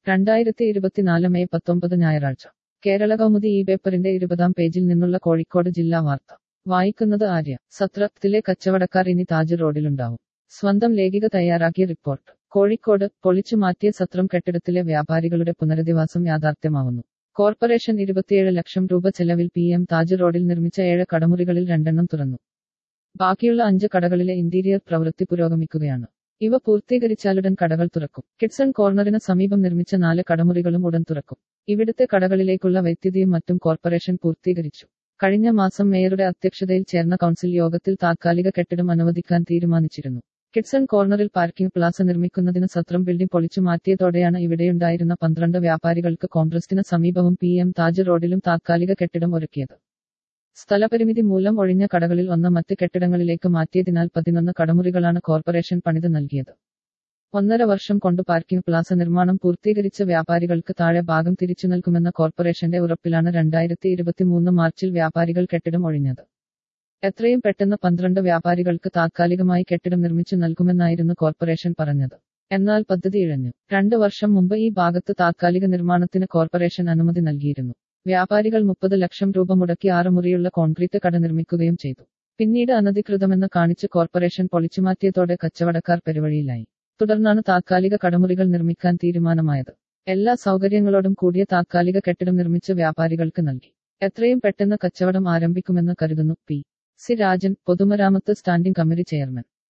രണ്ടായിരത്തി ഇരുപത്തിനാല് മെയ് പത്തൊമ്പത് ഞായറാഴ്ച കേരള കൗമുദി ഈ പേപ്പറിന്റെ ഇരുപതാം പേജിൽ നിന്നുള്ള കോഴിക്കോട് ജില്ലാ വാർത്ത വായിക്കുന്നത് ആര്യ സത്രത്തിലെ കച്ചവടക്കാർ ഇനി താജ് റോഡിലുണ്ടാവും സ്വന്തം ലേഖിക തയ്യാറാക്കിയ റിപ്പോർട്ട് കോഴിക്കോട് പൊളിച്ചു മാറ്റിയ സത്രം കെട്ടിടത്തിലെ വ്യാപാരികളുടെ പുനരധിവാസം യാഥാർത്ഥ്യമാവുന്നു കോർപ്പറേഷൻ ഇരുപത്തിയേഴ് ലക്ഷം രൂപ ചെലവിൽ പി എം താജ് റോഡിൽ നിർമ്മിച്ച ഏഴ് കടമുറികളിൽ രണ്ടെണ്ണം തുറന്നു ബാക്കിയുള്ള അഞ്ച് കടകളിലെ ഇന്റീരിയർ പ്രവൃത്തി പുരോഗമിക്കുകയാണ് ഇവ പൂർത്തീകരിച്ചാലുടൻ കടകൾ തുറക്കും കിഡ്സൺ കോർണറിന് സമീപം നിർമ്മിച്ച നാല് കടമുറികളും ഉടൻ തുറക്കും ഇവിടുത്തെ കടകളിലേക്കുള്ള വൈദ്യുതിയും മറ്റും കോർപ്പറേഷൻ പൂർത്തീകരിച്ചു കഴിഞ്ഞ മാസം മേയറുടെ അധ്യക്ഷതയിൽ ചേർന്ന കൗൺസിൽ യോഗത്തിൽ താത്കാലിക കെട്ടിടം അനുവദിക്കാൻ തീരുമാനിച്ചിരുന്നു കിഡ്സൺ കോർണറിൽ പാർക്കിംഗ് പ്ലാസ നിർമ്മിക്കുന്നതിന് സത്രം ബിൽഡിംഗ് പൊളിച്ചു മാറ്റിയതോടെയാണ് ഇവിടെയുണ്ടായിരുന്ന പന്ത്രണ്ട് വ്യാപാരികൾക്ക് കോൺഗ്രസിന് സമീപവും പി എം താജ് റോഡിലും താത്കാലിക കെട്ടിടം ഒരുക്കിയത് സ്ഥലപരിമിതി മൂലം ഒഴിഞ്ഞ കടകളിൽ ഒന്ന് മറ്റ് കെട്ടിടങ്ങളിലേക്ക് മാറ്റിയതിനാൽ പതിനൊന്ന് കടമുറികളാണ് കോർപ്പറേഷൻ പണിത് നൽകിയത് ഒന്നര വർഷം കൊണ്ട് പാർക്കിംഗ് പ്ലാസ നിർമ്മാണം പൂർത്തീകരിച്ച വ്യാപാരികൾക്ക് താഴെ ഭാഗം തിരിച്ചു നൽകുമെന്ന കോർപ്പറേഷന്റെ ഉറപ്പിലാണ് രണ്ടായിരത്തി ഇരുപത്തിമൂന്ന് മാർച്ചിൽ വ്യാപാരികൾ കെട്ടിടം ഒഴിഞ്ഞത് എത്രയും പെട്ടെന്ന് പന്ത്രണ്ട് വ്യാപാരികൾക്ക് താത്കാലികമായി കെട്ടിടം നിർമ്മിച്ചു നൽകുമെന്നായിരുന്നു കോർപ്പറേഷൻ പറഞ്ഞത് എന്നാൽ പദ്ധതി ഇഴഞ്ഞു രണ്ടു വർഷം മുമ്പ് ഈ ഭാഗത്ത് താത്കാലിക നിർമ്മാണത്തിന് കോർപ്പറേഷൻ അനുമതി നൽകിയിരുന്നു വ്യാപാരികൾ മുപ്പത് ലക്ഷം രൂപ മുടക്കി ആറ് മുറിയുള്ള കോൺക്രീറ്റ് കട നിർമ്മിക്കുകയും ചെയ്തു പിന്നീട് അനധികൃതമെന്ന് കാണിച്ച് കോർപ്പറേഷൻ പൊളിച്ചുമാറ്റിയതോടെ കച്ചവടക്കാർ പെരുവഴിയിലായി തുടർന്നാണ് താത്കാലിക കടമുറികൾ നിർമ്മിക്കാൻ തീരുമാനമായത് എല്ലാ സൗകര്യങ്ങളോടും കൂടിയ താത്കാലിക കെട്ടിടം നിർമ്മിച്ച് വ്യാപാരികൾക്ക് നൽകി എത്രയും പെട്ടെന്ന് കച്ചവടം ആരംഭിക്കുമെന്ന് കരുതുന്നു പി സി രാജൻ പൊതുമരാമത്ത് സ്റ്റാൻഡിംഗ് കമ്മിറ്റി ചെയർമാൻ